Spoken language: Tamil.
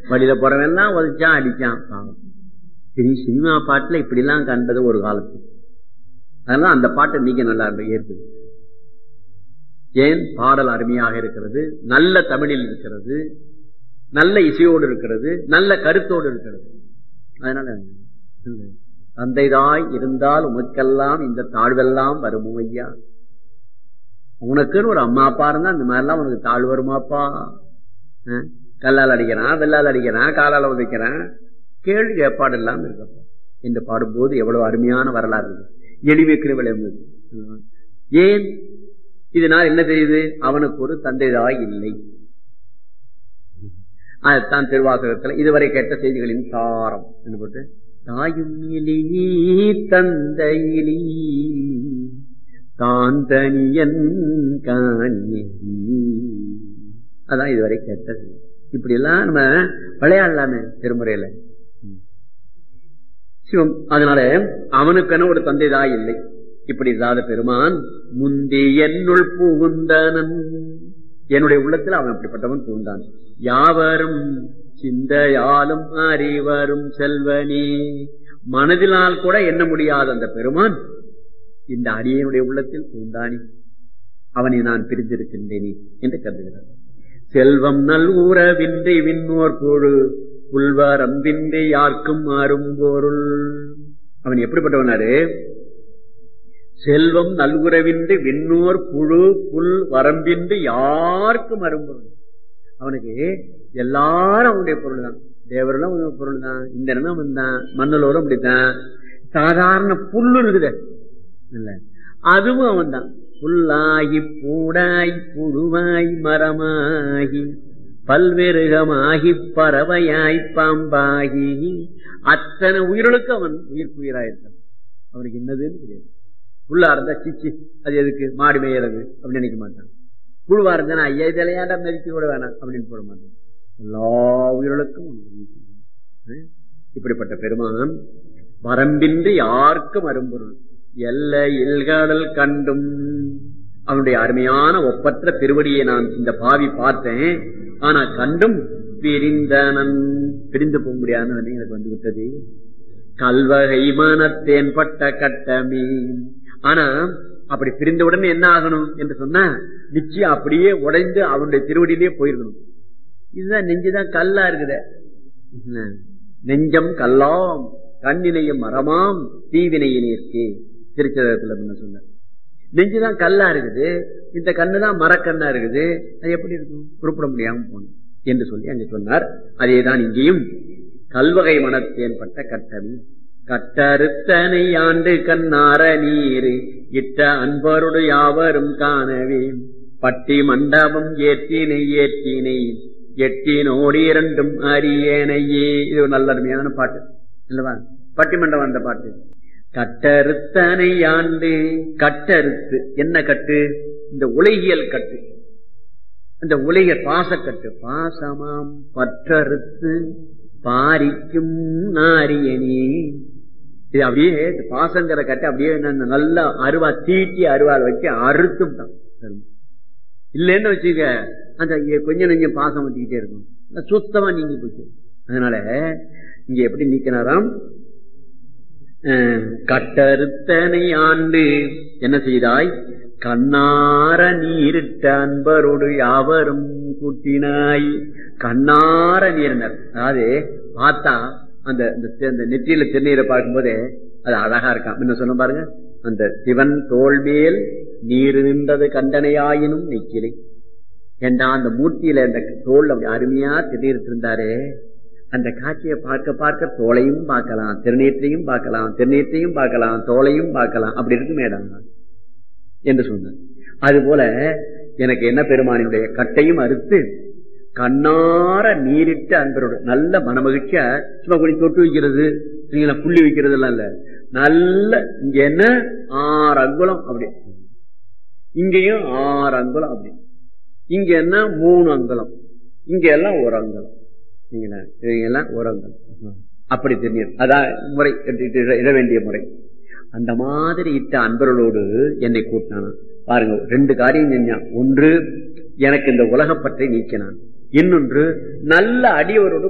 வழியில போறவெல்லாம் உதச்சான் அடிச்சான் பாவம் சரி சினிமா பாட்டுல இப்படி எல்லாம் கண்டது ஒரு காலத்து அதனால அந்த பாட்டை நீங்க நல்லா ஏற்குது ஏன் பாடல் அருமையாக இருக்கிறது நல்ல தமிழில் இருக்கிறது நல்ல இசையோடு இருக்கிறது நல்ல கருத்தோடு இருக்கிறது அதனால தந்தைதாய் இருந்தால் உமக்கெல்லாம் இந்த தாழ்வெல்லாம் வருமோ ஐயா உனக்குன்னு ஒரு அம்மா அப்பா இருந்தா இந்த மாதிரிலாம் உனக்கு தாழ் வருமாப்பா அஹ், கல்லால் அடிக்கிறான் வெள்ளால் அடிக்கிறான் காலால் உதைக்கிறான் கேள்வி ஏற்பாடு இல்லாம இருக்கப்பா என்று பாடும்போது எவ்வளவு அருமையான வரலாறு இருக்கு எளிமைக்கிற விளைவு ஏன் இதனால் என்ன தெரியுது அவனுக்கு ஒரு தந்தைதாய் இல்லை அதுதான் திருவாசகத்துல இதுவரை கேட்ட செய்திகளின் சாரம் என்ன போட்டு தாயும் இலியே தந்தையிலி தான் தனியன் காணி அதான் இதுவரை கேட்டது இப்படி எல்லாம் நம்ம விளையாடலாமே திருமுறையில ம். சிவம் அதனால அவனுக்கென ஒரு தந்தைதாய் இல்லை இப்படி இல்லாத பெருமான் முந்தி என்னுள் புகுந்தனன் என்னுடைய உள்ளத்தில் அவன் அப்படிப்பட்டவன் புகுந்தான் யாவரும் சிந்தையாலும் அறிவரும் செல்வனே மனதினால் கூட எண்ண முடியாத அந்த பெருமான் இந்த அடியனுடைய உள்ளத்தில் புகுந்தானே அவனை நான் பிரிந்திருக்கின்றேனே என்று கருதுகிறார் செல்வம் நல் ஊரவின்றி விண்ணோர் பொழு புல்வரம்பின்றி யாருக்கும் மாறும் பொருள் அவன் எப்படிப்பட்டவனாரு செல்வம் நல்குறவின்றி விண்ணோர் புழு புல் வரம்பின்றி யாருக்கும் அரும்பொருள் அவனுக்கு எல்லாரும் அவனுடைய பொருள் தான் தேவரெல்லாம் அவனுடைய பொருள் தான் இந்த இடம் அவன் தான் மண்ணலோரும் அப்படித்தான் சாதாரண புல்லு இருக்குது இல்ல அதுவும் அவன் தான் புல்லாகி பூடாய் புழுவாய் மரமாகி பல்வேறுகமாகி பறவையாய் பாம்பாகி அத்தனை உயிர்களுக்கு அவன் உயிர்ப்புயிராயிருக்கான் அவனுக்கு என்னதுன்னு தெரியாது புல்லா இருந்தா சிச்சி அது எதுக்கு மாடு மேயறது அப்படின்னு நினைக்க மாட்டான் புழுவா இருந்தா ஐயா இதெல்லாம் மெதிக்க கூட வேணாம் அப்படின்னு போட மாட்டான் எல்லா உயிர்களுக்கும் அவன் உயிர்ப்புயிரான். அஹ் இப்படிப்பட்ட பெருமான் வரம்பின்றி யாருக்கும் அரும்பொருள் எல்லை இல்காடல் கண்டும் அவனுடைய அருமையான ஒப்பற்ற திருவடியை நான் இந்த பாவி பார்த்தேன் ஆனா கண்டும் பிரிந்தனன் பிரிந்து போக முடியாத நிலை எனக்கு வந்து விட்டது கல்வகை மனத்தேன் பட்ட கட்டமே ஆனா அப்படி பிரிந்த உடனே என்ன ஆகணும் என்று சொன்னா நிச்சயம் அப்படியே உடைந்து அவனுடைய திருவடியிலே போயிருக்கணும் இதுதான் நெஞ்சுதான் கல்லா இருக்குத நெஞ்சம் கல்லாம் கண்ணினையும் மரமாம் தீவினையினேற்கே திருச்சதத்துல என்ன சொன்னார் நெஞ்சுதான் கல்லா இருக்குது இந்த கண்ணுதான் மரக்கண்ணா இருக்குது அது எப்படி இருக்கும் குறிப்பிட முடியாம போகணும் என்று சொல்லி அங்க சொன்னார் அதேதான் இங்கேயும் கல்வகை மனத்தேன் பட்ட கட்டமி கட்டறுத்தனை ஆண்டு கண்ணார நீர் இட்ட அன்பருடு யாவரும் காணவே பட்டி மண்டபம் ஏற்றினை ஏற்றினை எட்டினோடு இரண்டும் அரியணையே இது ஒரு நல்ல அருமையான பாட்டு இல்லவா பட்டிமன்றம் அந்த பாட்டு கட்டறுத்தனை ஆண்டு கட்டறுத்து என்ன கட்டு இந்த உலகியல் கட்டு இந்த உலக பாசக்கட்டு பாசமாம் பற்றறுத்து பாரிக்கும் நாரியனே இது அப்படியே இந்த பாசங்கிற கட்டு அப்படியே என்ன நல்லா அருவா தீட்டி அருவாள் வச்சு அறுத்து விட்டான் இல்லைன்னு வச்சுக்க அந்த கொஞ்சம் நெஞ்சம் பாசம் வச்சுக்கிட்டே இருக்கும் சுத்தமா நீங்கி போச்சு அதனால இங்க எப்படி நீக்கினாராம் கட்டறுத்தனை ஆண்டு என்ன செய்தாய் கண்ணார நீரிட்ட அன்பரோடு யாவரும் கூட்டினாய் கண்ணார நீரினர் அதாவது பார்த்தா அந்த அந்த நெற்றியில திருநீரை பார்க்கும்போதே அது அழகா இருக்கான் என்ன சொன்ன பாருங்க அந்த சிவன் தோல் மேல் நீர் நின்றது கண்டனையாயினும் நிக்கிலை ஏண்டா அந்த மூர்த்தியில அந்த தோல் அப்படி அருமையா திருநீர் இருந்தாரே அந்த காட்சியை பார்க்க பார்க்க தோலையும் பார்க்கலாம் திருநீற்றையும் பார்க்கலாம் திருநீற்றையும் பார்க்கலாம் தோலையும் பார்க்கலாம் அப்படி இருக்கு மேடம் என்று சொன்னார் அது போல எனக்கு என்ன பெருமானினுடைய கட்டையும் அறுத்து கண்ணார நீரிட்டு அன்பரோடு நல்ல மனமகிழ்ச்சியா சும்மா கொஞ்சம் தொட்டு வைக்கிறது புள்ளி வைக்கிறது எல்லாம் இல்ல நல்ல இங்க என்ன ஆறு அங்குலம் அப்படி இங்கேயும் ஆறு அங்குலம் அப்படி இங்க என்ன மூணு அங்குலம் இங்க எல்லாம் ஒரு அங்குலம் எல்லாம் ஒரு அங்குலம் அப்படி தெரியும் அதான் முறை இட வேண்டிய முறை அந்த மாதிரி இட்ட அன்பர்களோடு என்னை கூட்டினானா பாருங்க ரெண்டு காரியம் செஞ்சான் ஒன்று எனக்கு இந்த உலகப்பற்றை நீக்கினான் இன்னொன்று நல்ல அடியவரோடு